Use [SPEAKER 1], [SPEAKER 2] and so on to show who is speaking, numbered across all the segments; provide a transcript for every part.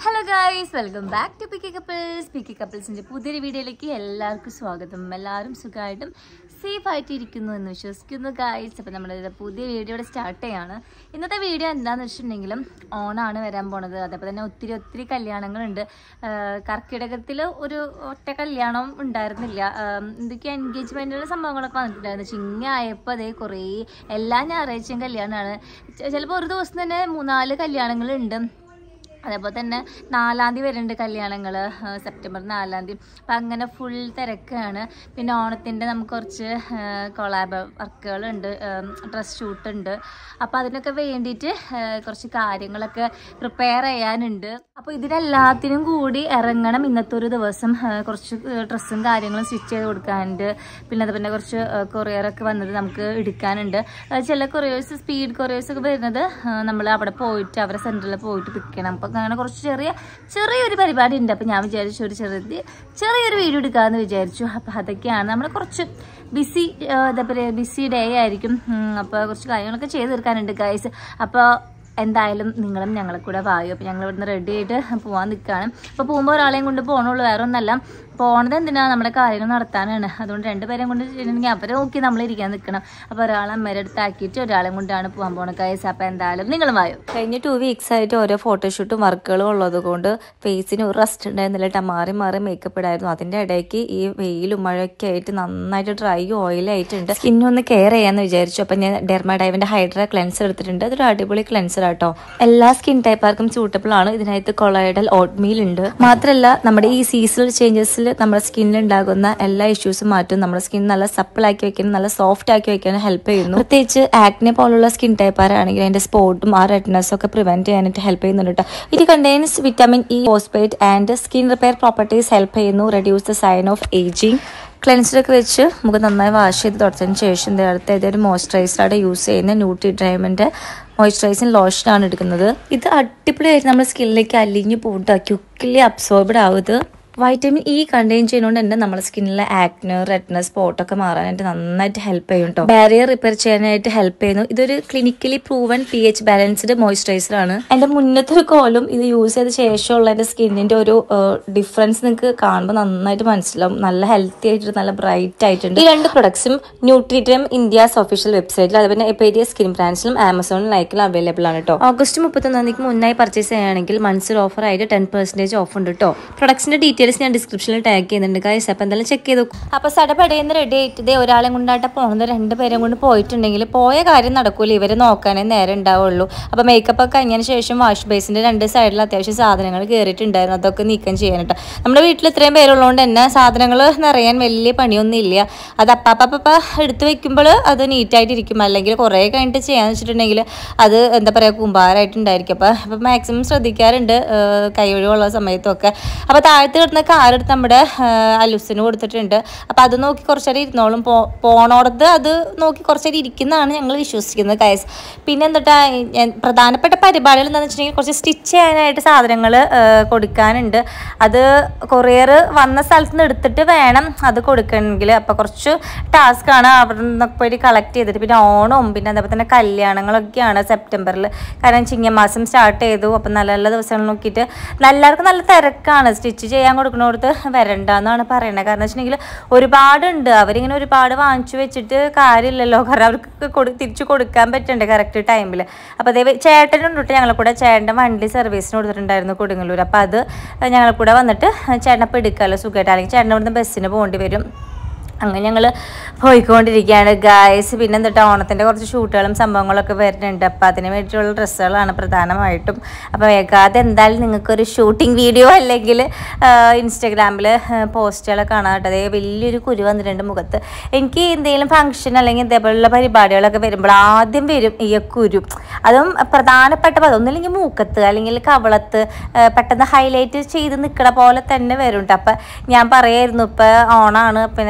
[SPEAKER 1] Hello guys welcome back to picky couples picky കപ്പിൾസിന്റെ പുതിയൊരു വീഡിയോയിലേക്ക് എല്ലാവർക്കും സ്വാഗതം എല്ലാവരും സുഖമായിട്ടും സേഫ് ആയിട്ട് ഇരിക്കുന്നു എന്ന് വിശ്വസിക്കുന്നു ഗായ്സ് അപ്പം നമ്മുടെ ഇത് പുതിയ വീഡിയോ ഇവിടെ സ്റ്റാർട്ട് ചെയ്യാണ് ഇന്നത്തെ വീഡിയോ എന്താണെന്ന് വെച്ചിട്ടുണ്ടെങ്കിലും ഓണാണ് വരാൻ പോണത് അതേപോലെ തന്നെ ഒത്തിരി ഒത്തിരി കല്യാണങ്ങളുണ്ട് ആഹ് കർക്കിടകത്തിൽ ഒരു ഒറ്റ കല്യാണം ഉണ്ടായിരുന്നില്ല ആഹ് എന്തൊക്കെയാ എൻഗേജ്മെൻറ്റുള്ള സംഭവങ്ങളൊക്കെ വന്നിട്ടുണ്ടായിരുന്നു ചിങ്ങായപ്പോൾ അതേ കുറേ എല്ലാ ഞായറാഴ്ചയും കല്യാണമാണ് ചിലപ്പോൾ ഒരു ദിവസം തന്നെ മൂന്നാല് കല്യാണങ്ങളുണ്ട് അതേപോലെ തന്നെ നാലാം തീയതി വരുന്നുണ്ട് കല്യാണങ്ങൾ സെപ്റ്റംബർ നാലാം തീയതി അപ്പം അങ്ങനെ ഫുൾ തിരക്കാണ് പിന്നെ ഓണത്തിൻ്റെ നമുക്ക് കുറച്ച് കൊളാബ് വർക്കുകളുണ്ട് ഡ്രസ് ഷൂട്ട് ഉണ്ട് അപ്പോൾ അതിനൊക്കെ വേണ്ടിയിട്ട് ആ, കുറച്ച് കാര്യങ്ങളൊക്കെ പ്രിപ്പയർ ചെയ്യാനുണ്ട് അപ്പോൾ ഇതിനെല്ലാത്തിനും കൂടി ഇറങ്ങണം ഇന്നത്തെ ഒരു ദിവസം ആ, കുറച്ച് ഡ്രസ്സും കാര്യങ്ങളും സ്റ്റിച്ച് ചെയ്ത് കൊടുക്കാനുണ്ട് പിന്നെ അതുപോലെ കുറച്ച് കൊറിയറൊക്കെ വന്നത് നമുക്ക് എടുക്കാനുണ്ട് ആ, ചില കൊറിയേഴ്സ് സ്പീഡ് കൊറിയേഴ്സ് ഒക്കെ വരുന്നത് നമ്മൾ അവിടെ പോയിട്ട് അവരെ സെൻറ്ററിൽ പോയിട്ട് പിക്കണം അപ്പം അങ്ങനെ കുറച്ച് ചെറിയ ചെറിയൊരു പരിപാടി ഉണ്ട് അപ്പം ഞാൻ വിചാരിച്ചു ഒരു ചെറിയ ചെറിയൊരു വീഡിയോ എടുക്കാമെന്ന് വിചാരിച്ചു അപ്പം അതൊക്കെയാണ് നമ്മൾ കുറച്ച് ബിസി എന്താ പറയുക ബിസി ഡേ ആയിരിക്കും അപ്പോൾ കുറച്ച് കാര്യങ്ങളൊക്കെ ചെയ്ത് തീർക്കാനുണ്ട് ഗൈസ് അപ്പോൾ എന്തായാലും നിങ്ങളും ഞങ്ങളെ കൂടെ വായു അപ്പോൾ ഞങ്ങൾ ഇവിടുന്ന് റെഡി ആയിട്ട് പോകാൻ നിൽക്കുകയാണ് അപ്പോൾ പോകുമ്പോൾ ഒരാളെയും കൊണ്ട് പോകണുള്ളൂ വേറെ ഒന്നല്ല പോണത് എന്തിനാ നമ്മുടെ കാര്യങ്ങൾ നടത്താനാണ് അതുകൊണ്ട് രണ്ടുപേരെയും കൊണ്ട് ചെയ്യണമെങ്കിൽ അവരെ നോക്കി നമ്മൾ ഇരിക്കാൻ നിൽക്കണം അപ്പോൾ ഒരാളെ അമ്മയുടെ അടുത്താക്കിയിട്ട് ഒരാളെ കൊണ്ടാണ് പോകാൻ പോണ കൈസ് അപ്പോൾ എന്തായാലും നിങ്ങളും വായു
[SPEAKER 2] കഴിഞ്ഞ ടു വീക്സ് ആയിട്ട് ഓരോ ഫോട്ടോഷൂട്ടും വർക്കുകളും ഉള്ളത് കൊണ്ട് ഫേസിന് ഒരു റെസ്റ്റ് ഉണ്ടായിരുന്നില്ല ട്ടാ. മാറി മാറി മേക്കപ്പ് ഇടായിരുന്നു അതിന്റെ ഇടയ്ക്ക് ഈ വെയിലും മഴയൊക്കെ ആയിട്ട് നന്നായിട്ട് ഡ്രൈ ഓയിൽ ആയിട്ടുണ്ട് സ്കിന്നൊന്ന് കെയർ ചെയ്യാന്ന് വിചാരിച്ചു അപ്പൊ ഞാൻ ഡെർമാഡൈവിന്റെ ഹൈഡ്ര ക്ലെൻസർ എടുത്തിട്ടുണ്ട് അതൊരു അടിപൊളി ക്ലെൻസർ ആട്ടോ എല്ലാ സ്കിൻ ടൈപ്പാർക്കും സൂട്ടബിൾ ആണ് ഇതിനകത്ത് കൊളോയിഡൽ ഓട്ട്മീൽ ഉണ്ട് മാത്രമല്ല നമ്മുടെ ഈ സീസണൽ ചേഞ്ചസിൽ നമ്മുടെ സ്കിന്നിൽ ഉണ്ടാകുന്ന എല്ലാ ഇഷ്യൂസും മാറ്റും നമ്മുടെ സ്കിൻ നല്ല സപ്പിൾ ആക്കി വെക്കാനും നല്ല സോഫ്റ്റ് ആക്കി വെക്കാനും ഹെൽപ്പ് ചെയ്യുന്നു പ്രത്യേകിച്ച് ആക്നെ പോലുള്ള സ്കിൻ ടൈപ്പാരാണെങ്കിൽ അതിന്റെ സ്പോട്ടും ആ റെഡ്നെസ്സും ഒക്കെ പ്രിവെന്റ് ചെയ്യാനായിട്ട് ഹെൽപ്പ് ചെയ്യുന്നുണ്ട് കേട്ടോ ഇത് contains vitamin E phosphate and skin repair properties help ചെയ്യുന്നു reduce the sign of ageing ക്ലെൻസറൊക്കെ വെച്ച് മുഖം നന്നായി വാഷ് ചെയ്ത് തുടച്ചതിന് ശേഷം ദേ അടുത്ത ഇതൊരു മോയ്സ്ചറൈസറായിട്ട് യൂസ് ചെയ്യുന്ന ന്യൂട്രി ഡ്രൈമിൻ്റെ മോയ്സ്ചറൈസിങ് ലോഷനാണ് എടുക്കുന്നത് ഇത് അടിപൊളിയായിട്ട് നമ്മുടെ സ്കിന്നിലേക്ക് അലിഞ്ഞു പോയിട്ട് ക്യുക്കിലി അബ്സോർബ്ഡ് ആവുന്നത് വൈറ്റമിൻ ഇ കണ്ടെയ്ൻ ചെയ്യുന്നതുകൊണ്ട് തന്നെ നമ്മുടെ സ്കിന്നിലെ ആക്ന് റെഡ്ന സ്പോട്ടൊക്കെ മാറാനായിട്ട് നന്നായിട്ട് ഹെൽപ്പ് ചെയ്യും കേട്ടോ ബാരിയർ റിപ്പയർ ചെയ്യാനായിട്ട് ഹെൽപ്പ് ചെയ്യുന്നു ഇതൊരു clinically proven P H balanced moisturiser ആണ് എന്റെ മുന്നത്തെ ഒരു കോലും ഇത് യൂസ് ചെയ്ത ശേഷമുള്ള എന്റെ സ്കിന്നിന്റെ ഒരു ഡിഫറൻസ് നിങ്ങൾക്ക് കാണുമ്പോൾ നന്നായിട്ട് മനസ്സിലാവും നല്ല ഹെൽത്തി ആയിട്ട് നല്ല ബ്രൈറ്റ് ആയിട്ടുണ്ട് ഈ രണ്ട് പ്രൊഡക്ട്സും ന്യൂട്രിഡ്രം ഇന്ത്യാസ് ഒഫീഷ്യൽ വെബ്സൈറ്റിൽ അതുപോലെ എപ്പേരിയ സ്കിൻ ബ്രാൻഡ്സിലും ആമസോണിലും ലൈക്കിലും അവൈലബിൾ ആണ് കേട്ടോ ഓഗസ്റ്റ് മുപ്പത്തൊന്നാം തീയതിക്ക് മുന്നായി പർച്ചേസ് ചെയ്യുകയാണെങ്കിൽ മൺസൂർ ഓഫർ ആയിട്ട് ടെൻ പെർസെന്റേജ് ഓഫ് ഉണ്ട് കേട്ടോ പ്രൊഡക്ട്സിന്റെ ഡീറ്റെയിൽസ് ഞാൻ ഡിസ്ക്രിപ്ഷനിൽ ടാഗ് ചെയ്യുന്നുണ്ട് ഗൈസ് അപ്പോൾ എന്തായാലും ചെക്ക് ചെയ്തു അപ്പോൾ സടപടയുന്ന റെഡി ആയിട്ട് ഇതേ ഒരാളെ കൊണ്ടായിട്ട് പോകുന്നത് രണ്ട് പേരും കൊണ്ട് പോയിട്ടുണ്ടെങ്കിൽ പോയ കാര്യം നടക്കൂല ഇവരെ നോക്കാനേ നേരം ഉണ്ടാവുള്ളൂ അപ്പോൾ മേക്കപ്പ് ഒക്കെ കഴിഞ്ഞതിന് ശേഷം വാഷ് ബേസിന്റെ രണ്ട് സൈഡിൽ അത്യാവശ്യം സാധനങ്ങൾ കയറിയിട്ടുണ്ടായിരുന്നു അതൊക്കെ നീക്കം ചെയ്യാനായിട്ട് നമ്മുടെ വീട്ടിൽ ഇത്രയും പേരുള്ളതുകൊണ്ട് തന്നെ സാധനങ്ങൾ നിറയാൻ വലിയ പണിയൊന്നും ഇല്ല അത് അപ്പാപ്പ എടുത്ത് വെക്കുമ്പോൾ അത് നീറ്റായിട്ട് ഇരിക്കും അല്ലെങ്കിൽ കുറേ കഴിഞ്ഞിട്ട് ചെയ്യാന്ന് വെച്ചിട്ടുണ്ടെങ്കിൽ അത് എന്താ പറയുക കുമ്പാരായിട്ടുണ്ടായിരിക്കും അപ്പോൾ അപ്പോൾ മാക്സിമം ശ്രദ്ധിക്കാറുണ്ട് ഏഹ് കൈ ഒഴിവുള്ള സമയത്തൊക്കെ അപ്പോൾ താഴത്ത് കിടന്ന കാറെടുത്ത് നമ്മുടെ ഏഹ് അലുസിന് കൊടുത്തിട്ടുണ്ട് അപ്പോൾ അത് നോക്കി കുറച്ചേരം ഇരുന്നോളും പോ പോണോടത്ത് അത് നോക്കി കുറച്ചേരം ഇരിക്കുന്നതാണ് ഞങ്ങൾ വിശ്വസിക്കുന്നത് കയസ് പിന്നെ എന്നിട്ടാ ഞാൻ- പ്രധാനപ്പെട്ട പരിപാടികൾ എന്താണെന്ന് വെച്ചിട്ടുണ്ടെങ്കിൽ കുറച്ച് സ്റ്റിച്ച് ചെയ്യാനായിട്ട് സാധനങ്ങൾ കൊടുക്കാനുണ്ട് അത് കൊറിയർ വന്ന സ്ഥലത്ത് നിന്ന് എടുത്തിട്ട് വേണം അത് കൊടുക്കണമെങ്കിൽ അപ്പോൾ കുറച്ച് ടാസ്ക്കാണ് അവിടെ നിന്നൊക്കെ പോയിട്ട് കളക്ട് ചെയ്തിട്ട് പിന്നെ ഓണവും പിന്നെ അതേപോലെ തന്നെ കല്യാണങ്ങളൊക്കെയാണ് സെപ്റ്റംബറിൽ കാരണം ചിങ്ങമാസം സ്റ്റാർട്ട് ചെയ്തു അപ്പം നല്ല നല്ല ദിവസങ്ങൾ നോക്കിയിട്ട് എല്ലാവർക്കും നല്ല തിരക്കാണ് സ്റ്റിച്ച് ചെയ്യാൻ കൊടുക്കുന്നിടത്ത് വരണ്ടെന്നാണ് പറയുന്നത് കാരണം വെച്ചിട്ടുണ്ടെങ്കിൽ ഒരുപാടുണ്ട് അവരിങ്ങനെ ഒരുപാട് വാങ്ങിച്ചു വെച്ചിട്ട് കാര്യമില്ലല്ലോ കാരണം അവർക്ക് കൊടു തിരിച്ചു കൊടുക്കാൻ പറ്റണ്ടേ കറക്റ്റ് ടൈമിൽ അപ്പോൾ അതേ ചേട്ടനുണ്ട് കേട്ടോ ഞങ്ങളെ കൂടെ ചേട്ടൻ്റെ വണ്ടി സർവീസിന് കൊടുത്തിട്ടുണ്ടായിരുന്നു കൊടുങ്ങല്ലൂർ അപ്പോൾ അത് ഞങ്ങളെ കൂടെ വന്നിട്ട് ചേട്ടനപ്പം എടുക്കാമല്ലോ സുഖമായിട്ട് അല്ലെങ്കിൽ ചേട്ടൻ്റെ ഇവിടുന്ന് ബസ്സിന് പോകേണ്ടി വരും അങ്ങനെ ഞങ്ങൾ പോയിക്കൊണ്ടിരിക്കുകയാണ് ഗായ്സ് പിന്നെ എന്നിട്ട് ഓണത്തിൻ്റെ കുറച്ച് ഷൂട്ടുകളും സംഭവങ്ങളൊക്കെ വരുന്നുണ്ട് അപ്പോൾ അതിന് വേണ്ടിയിട്ടുള്ള ഡ്രസ്സുകളാണ് പ്രധാനമായിട്ടും അപ്പോൾ വേഗാതെ എന്തായാലും നിങ്ങൾക്കൊരു ഷൂട്ടിംഗ് വീഡിയോ അല്ലെങ്കിൽ ഇൻസ്റ്റാഗ്രാമിൽ പോസ്റ്റുകളൊക്കെ കാണാൻ കേട്ടോ അതേ വലിയൊരു കുരു വന്നിട്ടുണ്ട് മുഖത്ത് എനിക്ക് എന്തെങ്കിലും ഫംഗ്ഷൻ അല്ലെങ്കിൽ ഇതേപോലുള്ള പരിപാടികളൊക്കെ വരുമ്പോൾ ആദ്യം വരും ഈ കുരു അതും പ്രധാനപ്പെട്ട പദം ഒന്നില്ലെങ്കിൽ മൂക്കത്ത് അല്ലെങ്കിൽ കവളത്ത് ആ, പെട്ടെന്ന് ഹൈലൈറ്റ് ചെയ്ത് നിൽക്കണ പോലെ തന്നെ വരും കേട്ടോ അപ്പം ഞാൻ പറയായിരുന്നു ഇപ്പം ഓണാണ് പിന്നെ എന്തെങ്കിലുമൊക്കെ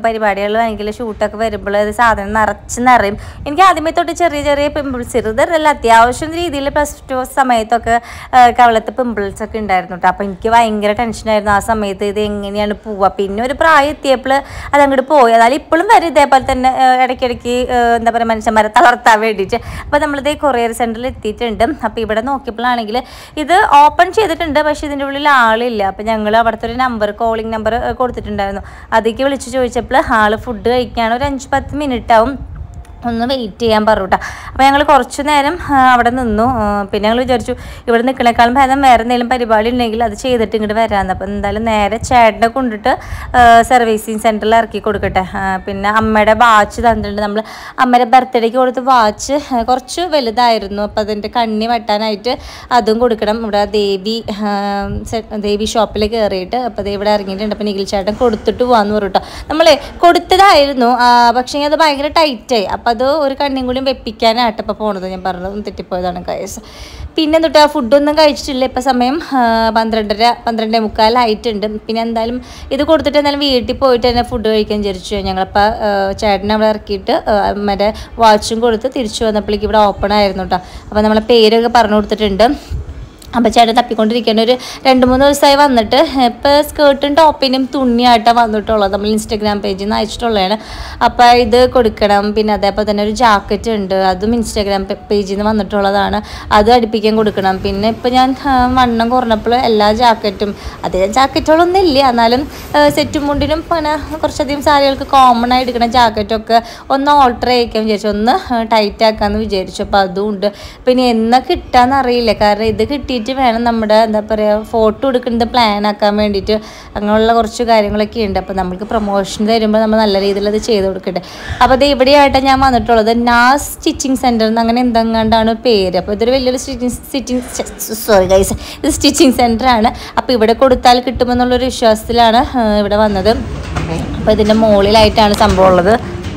[SPEAKER 2] പരിപാടികൾ ഭയങ്കര ഷൂട്ടൊക്കെ വരുമ്പോൾ ഇത് സാധനം നിറച്ച് നിറയും എനിക്ക് ആദ്യമേ തൊട്ട് ചെറിയ ചെറിയ പിമ്പിൾസ് ചെറുതല്ല അത്യാവശ്യം രീതിയിൽ പ്ലസ് ടു സമയത്തൊക്കെ ആ, കവളത്ത് പിമ്പിൾസ് ഒക്കെ ഉണ്ടായിരുന്നു കേട്ടോ അപ്പോൾ എനിക്ക് ഭയങ്കര ടെൻഷനായിരുന്നു ആ സമയത്ത് ഇത് എങ്ങനെയാണ് പോവുക പിന്നെ ഒരു പ്രായം എത്തിയപ്പോൾ അത് അങ്ങോട്ട് പോയി അതായത് ഇപ്പോഴും വരും ഇതേപോലെ തന്നെ ആ, ഇടയ്ക്കിടയ്ക്ക് ആ, എന്താ പറയുക മനുഷ്യന്മാരെ തളർത്താൻ വേണ്ടിയിട്ട് അപ്പോൾ നമ്മളിത് കൊറിയർ സെൻറ്ററിൽ എത്തിയിട്ടുണ്ട് അപ്പോൾ ഇവിടെ നോക്കിയപ്പോഴാണെങ്കിൽ ഇത് ഓപ്പൺ ചെയ്തിട്ടുണ്ട് പക്ഷേ ഇതിൻ്റെ ഉള്ളിൽ ആളില്ല അപ്പോൾ ഞങ്ങൾ അവിടുത്തെ ഒരു നമ്പർ കോളിംഗ് നമ്പർ കൊടുത്തിട്ടുണ്ടായിരുന്നു അതിലേക്ക് വിളിച്ച് ചോദിച്ചപ്പോൾ ആൾ ഫുഡ് കഴിക്കുകയാണ് ഒരു അഞ്ച് പത്ത് മിനിറ്റ് ആവും ഒന്ന് വെയിറ്റ് ചെയ്യാൻ പറഞ്ഞു കേട്ടോ അപ്പോൾ ഞങ്ങൾ കുറച്ച് നേരം ആ, അവിടെ നിന്നു ആ, പിന്നെ ഞങ്ങൾ വിചാരിച്ചു ഇവിടെ നിൽക്കണേക്കാളും ഭേദം വേറെ എന്തെങ്കിലും പരിപാടി ഉണ്ടെങ്കിൽ അത് ചെയ്തിട്ട് ഇങ്ങോട്ട് വരാമെന്ന് അപ്പോൾ എന്തായാലും നേരെ ചേട്ടനെ കൊണ്ടിട്ട് സർവീസിങ് സെൻറ്ററിൽ ഇറക്കി കൊടുക്കട്ടെ ആ, പിന്നെ അമ്മയുടെ വാച്ച് തന്നിട്ടുണ്ട് നമ്മൾ അമ്മയുടെ ബർത്ത്ഡേക്ക് കൊടുത്ത വാച്ച് കുറച്ച് വലുതായിരുന്നു അപ്പോൾ അതിൻ്റെ കണ്ണി വെട്ടാനായിട്ട് അതും കൊടുക്കണം ഇവിടെ ദേവി ആ, സെ- ദേവി ഷോപ്പിൽ കയറിയിട്ട് അപ്പോൾ ദേ ഇവിടെ ഇറങ്ങിയിട്ടുണ്ട് അപ്പോൾ നിഖിൽ ചേട്ടൻ കൊടുത്തിട്ട് പോകാമെന്ന് പറഞ്ഞു കേട്ടോ നമ്മൾ കൊടുത്തതായിരുന്നു ആ, പക്ഷേ അത് ഭയങ്കര ടൈറ്റായി അപ്പോൾ അത് ഒരു കണ്ണിയും കൂടി വെപ്പിക്കാനായിട്ട് ഇപ്പോൾ പോണത് ഞാൻ പറഞ്ഞത് തെറ്റിപ്പോയതാണ് കയസ് പിന്നെ തൊട്ട് ആ ഫുഡൊന്നും കഴിച്ചിട്ടില്ല ഇപ്പം സമയം ആ, പന്ത്രണ്ടര പന്ത്രണ്ടേ മുക്കാലായിട്ടുണ്ട് പിന്നെ എന്തായാലും ഇത് കൊടുത്തിട്ട് എന്തായാലും വീട്ടിൽ പോയിട്ട് തന്നെ ഫുഡ് കഴിക്കാൻ വിചാരിച്ചു ഞങ്ങളപ്പോൾ ചേട്ടനെ അവിടെ ഇറക്കിയിട്ട് ആ, മറ്റേ വാച്ചും കൊടുത്ത് തിരിച്ചു വന്നപ്പോഴേക്ക് ഇവിടെ ഓപ്പൺ ആയിരുന്നു കേട്ടോ അപ്പോൾ നമ്മളെ പേരൊക്കെ പറഞ്ഞു കൊടുത്തിട്ടുണ്ട് അപ്പോൾ ചേട്ടൻ തപ്പിക്കൊണ്ടിരിക്കേണ്ട ഒരു രണ്ട് മൂന്ന് ദിവസമായി വന്നിട്ട് ഇപ്പോൾ സ്കേർട്ടും ടോപ്പിനും തുണിയായിട്ടാണ് വന്നിട്ടുള്ളത് നമ്മൾ ഇൻസ്റ്റാഗ്രാം പേജിൽ നിന്ന് അയച്ചിട്ടുള്ളതാണ് അപ്പോൾ ഇത് കൊടുക്കണം പിന്നെ അതേപോലെ തന്നെ ഒരു ജാക്കറ്റ് ഉണ്ട് അതും ഇൻസ്റ്റാഗ്രാം പേജിൽ നിന്ന് വന്നിട്ടുള്ളതാണ് അത് അടുപ്പിക്കാൻ കൊടുക്കണം പിന്നെ ഇപ്പോൾ ഞാൻ ആ, വണ്ണം കുറഞ്ഞപ്പോൾ എല്ലാ ജാക്കറ്റും അധികം ജാക്കറ്റുകളൊന്നും ഇല്ല എന്നാലും സെറ്റും മുണ്ടിനും പിന്നെ കുറച്ചധികം സാരികൾക്ക് കോമൺ ആയി എടുക്കുന്ന ജാക്കറ്റൊക്കെ ഒന്ന് ഓൾട്ടർ ചെയ്യിക്കാൻ വിചാരിച്ചു ഒന്ന് ടൈറ്റ് ആക്കാമെന്ന് വിചാരിച്ചു അപ്പോൾ അതും ഉണ്ട് പിന്നെ എന്നാ കിട്ടാന്ന് അറിയില്ല കാരണം ഇത് കിട്ടിയിട്ട് വേണം നമ്മുടെ എന്താ പറയുക ഫോട്ടോ എടുക്കുന്നത് പ്ലാൻ ആക്കാൻ വേണ്ടിയിട്ട് അങ്ങനെയുള്ള കുറച്ച് കാര്യങ്ങളൊക്കെ ഉണ്ട് അപ്പോൾ നമുക്ക് പ്രൊമോഷൻ തരുമ്പോൾ നമ്മൾ നല്ല രീതിയിൽ അത് ചെയ്ത് കൊടുക്കട്ടെ അപ്പോൾ അത് ഇവിടെയായിട്ടാണ് ഞാൻ വന്നിട്ടുള്ളത് നാസ് സ്റ്റിച്ചിങ് സെൻറ്റർ എന്ന് അങ്ങനെ എന്തെങ്ങാണ്ടാണ് പേര് അപ്പോൾ ഇതൊരു വലിയൊരു സ്റ്റിച്ചിങ് സ്റ്റിച്ചിങ് സോറി ഗൈസ് ഇത് സ്റ്റിച്ചിങ് സെൻറ്ററാണ് അപ്പോൾ ഇവിടെ കൊടുത്താൽ കിട്ടുമെന്നുള്ളൊരു വിശ്വാസത്തിലാണ് ആ, ഇവിടെ വന്നത് അപ്പോൾ ഇതിൻ്റെ മുകളിലായിട്ടാണ് സംഭവം ഉള്ളത്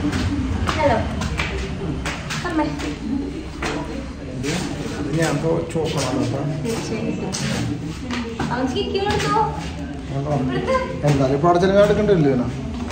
[SPEAKER 3] ഞാൻ ഇപ്പോൾ ചോക്കണം കേട്ടോ എന്തായാലും ഇപ്പോൾ അവിടെ ചെലവ് എടുക്കണ്ടല്ലോ ഇവനാ.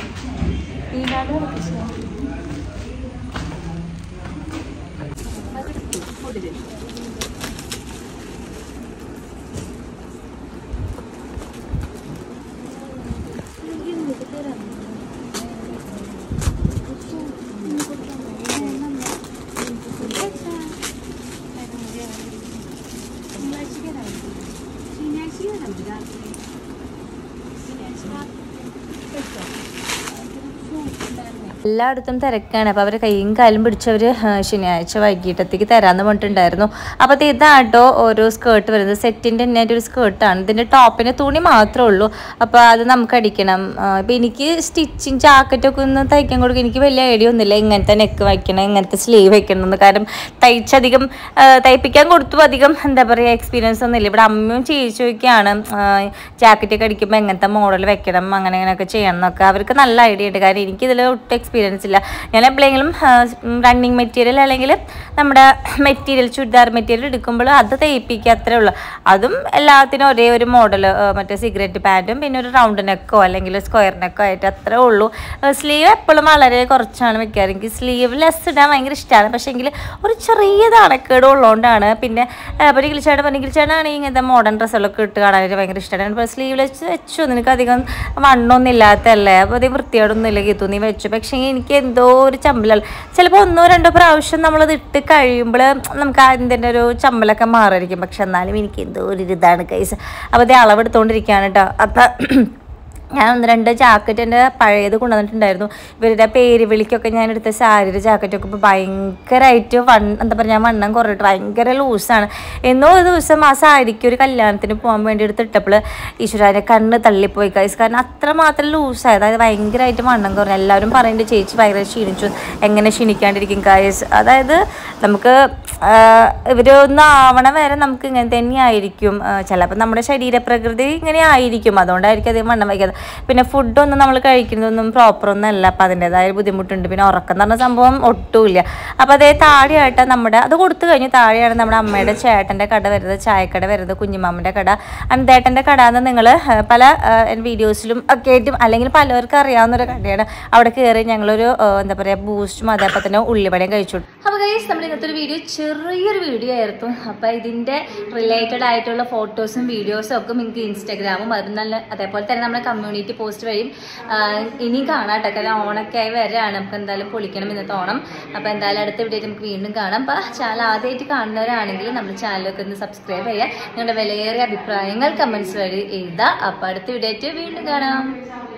[SPEAKER 2] എല്ലായിടത്തും തിരക്കാണ് അപ്പോൾ അവർ കൈയും കാലും പിടിച്ചവർ ശനിയാഴ്ച വൈകിട്ടത്തേക്ക് തരാമെന്ന് പറഞ്ഞിട്ടുണ്ടായിരുന്നു അപ്പോൾ ഇത് ഇതാട്ടോ ഓരോ സ്കേർട്ട് വരുന്നത് സെറ്റിൻ്റെ തന്നെ ഒരു സ്കേർട്ടാണ് ഇതിൻ്റെ ടോപ്പിന് തുണി മാത്രമേ ഉള്ളൂ അപ്പോൾ അത് നമുക്ക് അടിക്കണം ഇപ്പോൾ എനിക്ക് സ്റ്റിച്ചിങ് ജാക്കറ്റൊക്കെ ഒന്ന് തയ്ക്കാൻ കൊടുക്കും എനിക്ക് വലിയ ഐഡിയ ഒന്നുമില്ല ഇങ്ങനത്തെ നെക്ക് വയ്ക്കണം ഇങ്ങനത്തെ സ്ലീവ് വയ്ക്കണം എന്ന് കാരണം തയ്ച്ചധികം ആ, തയ്പ്പിക്കാൻ കൊടുത്തു അധികം എന്താ പറയുക എക്സ്പീരിയൻസ് ഒന്നുമില്ല ഇവിടെ അമ്മയും ചേച്ചിയൊക്കെയാണ് ജാക്കറ്റൊക്കെ അടിക്കുമ്പോൾ എങ്ങനത്തെ മോഡൽ വെക്കണം അങ്ങനെ അങ്ങനെയൊക്കെ ചെയ്യണം എന്നൊക്കെ അവർക്ക് നല്ല ഐഡിയ ഉണ്ട് കാരണം എനിക്കിതിൽ ഒട്ടും എക്സ്പീരിയൻസ് ഇല്ല ഞാൻ എപ്പോഴെങ്കിലും റണ്ണിങ് മെറ്റീരിയൽ അല്ലെങ്കിൽ നമ്മുടെ മെറ്റീരിയൽ ചുരിദാർ മെറ്റീരിയൽ എടുക്കുമ്പോൾ അത് തയ്പ്പിക്കുക അത്രേ ഉള്ളൂ അതും എല്ലാത്തിനും ഒരേ ഒരു മോഡൽ മറ്റേ സിഗരറ്റ് പാൻറ്റും പിന്നെ ഒരു റൗണ്ട് നെക്കോ അല്ലെങ്കിൽ സ്ക്വയർ നെക്കോ ആയിട്ട് അത്രേ ഉള്ളൂ സ്ലീവ് എപ്പോഴും വളരെ കുറച്ചാണ് വെക്കാറ് എനിക്ക് സ്ലീവ് ലെസ് ഇടാൻ ഭയങ്കര ഇഷ്ടമാണ് പക്ഷേ എങ്കിൽ ഒരു ചെറിയ നാണക്കേട് ഉള്ളതുകൊണ്ടാണ് പിന്നെ ഇപ്പോൾ ഗിലിച്ചേട്ടൻ പറഞ്ഞു ഗിലിച്ചേട്ടനാണെങ്കിൽ ഇങ്ങനത്തെ മോഡേൺ ഡ്രസ്സുകളൊക്കെ ഇട്ട് കാണാനായിട്ട് ഭയങ്കര ഇഷ്ടമാണ് ഇപ്പോൾ സ്ലീവ് വെച്ച് വെച്ചു നിനക്ക് അധികം വണ്ണമൊന്നും ഇല്ലാത്തല്ലേ അപ്പോൾ അത് വൃത്തിയോടൊന്നും ഇല്ല ഗീത്തു നീ വെച്ചു പക്ഷേ എനിക്ക് എന്തോ ഒരു ചമ്പലല്ല ചിലപ്പോൾ ഒന്നോ രണ്ടോ പ്രാവശ്യം നമ്മളത് ഇട്ട് കഴിയുമ്പോൾ നമുക്ക് അതിൻ്റെ ഒരു ചമ്പലൊക്കെ മാറിയിരിക്കും പക്ഷെ എന്നാലും എനിക്ക് എന്തോ ഒരു ഇതാണ് കൈസ് അപ്പോൾ അത് അളവെടുത്തുകൊണ്ടിരിക്കുകയാണ് കേട്ടോ അപ്പം ഞാൻ ഒന്ന് രണ്ട് ജാക്കറ്റ് എൻ്റെ പഴയത് കൊണ്ടുവന്നിട്ടുണ്ടായിരുന്നു ഇവരുടെ പേര് വിളിക്കൊക്കെ ഞാൻ എടുത്ത സാരിയുടെ ജാക്കറ്റൊക്കെ ഇപ്പോൾ ഭയങ്കരമായിട്ട് വൺ എന്താ പറയുക ഞാൻ വണ്ണം കുറഞ്ഞിട്ട് ഭയങ്കര ലൂസാണ് എന്നോ ഒരു ദിവസം ആ സാരിക്ക് ഒരു കല്യാണത്തിന് പോകാൻ വേണ്ടി എടുത്തിട്ടപ്പോൾ ഈശ്വരാൻ്റെ കണ്ണ് തള്ളിപ്പോയി കൈസ് കാരണം അത്രമാത്രം ലൂസായി അതായത് ഭയങ്കരമായിട്ട് വണ്ണം കുറഞ്ഞു എല്ലാവരും പറയുന്നുണ്ട് ചേച്ചി ഭയങ്കര ക്ഷീണിച്ചു എങ്ങനെ ക്ഷീണിക്കാണ്ടിരിക്കും കായസ് അതായത് നമുക്ക് ഇവരൊന്ന് ആവണ വരെ നമുക്ക് ഇങ്ങനെ തന്നെയായിരിക്കും ചിലപ്പോൾ നമ്മുടെ ശരീരപ്രകൃതി ഇങ്ങനെ ആയിരിക്കും അതുകൊണ്ടായിരിക്കും അധികം വണ്ണം വയ്ക്കാതെ പിന്നെ ഫുഡൊന്നും നമ്മൾ കഴിക്കുന്നതൊന്നും പ്രോപ്പർ ഒന്നും അല്ല അപ്പം അതിൻ്റെതായ ബുദ്ധിമുട്ടുണ്ട് പിന്നെ ഉറക്കം എന്ന് പറഞ്ഞ സംഭവം ഒട്ടുമില്ല അപ്പോൾ അതേ താഴെയായിട്ട് നമ്മുടെ അത് കൊടുത്തു കഴിഞ്ഞു താഴെയാണ് നമ്മുടെ അമ്മയുടെ ചേട്ടൻ്റെ കട വരുന്നത് ചായക്കട വരുന്നത് കുഞ്ഞുമാമൻ്റെ കട അനന്തേട്ടൻ്റെ കട എന്ന് നിങ്ങൾ പല വീഡിയോസിലും ഒക്കെ ആയിട്ടും അല്ലെങ്കിൽ പലർക്കും അറിയാവുന്ന ഒരു കടയാണ് അവിടെ കയറി ഞങ്ങളൊരു ആ, എന്താ പറയുക ബൂസ്റ്റും അതേപോലെ തന്നെ ഉള്ളിവടയും കഴിച്ചു
[SPEAKER 1] അപ്പോൾ ഗൈസ് നമ്മൾ ഇന്നത്തെ ഒരു വീഡിയോ ചെറിയൊരു വീഡിയോ ആയിരുന്നു അപ്പോൾ ഇതിൻ്റെ റിലേറ്റഡ് ആയിട്ടുള്ള ഫോട്ടോസും വീഡിയോസും ഒക്കെ നിങ്ങൾക്ക് ഇൻസ്റ്റാഗ്രാമും അതുപോലെ അതേപോലെ തന്നെ നമ്മുടെ കമ്മ്യൂണിറ്റി പോസ്റ്റ് വഴിയും ആ, ഇനിയും കാണാം കേട്ടോ കാരണം ഓണൊക്കെ ആയി വരെയാണ് നമുക്ക് എന്തായാലും പൊളിക്കണം ഇന്നത്തെ ഓണം അപ്പോൾ എന്തായാലും അടുത്ത വീഡിയോ നമുക്ക് വീണ്ടും കാണാം അപ്പോൾ ചാനൽ ആദ്യമായിട്ട് കാണുന്നവരാണെങ്കിൽ നമ്മുടെ ചാനലൊക്കെ ഒന്ന് സബ്സ്ക്രൈബ് ചെയ്യുക നിങ്ങളുടെ വിലയേറിയ അഭിപ്രായങ്ങൾ കമൻസ് വഴി എഴുതുക അപ്പോൾ അടുത്ത വീഡിയോ ആയിട്ട് വീണ്ടും കാണാം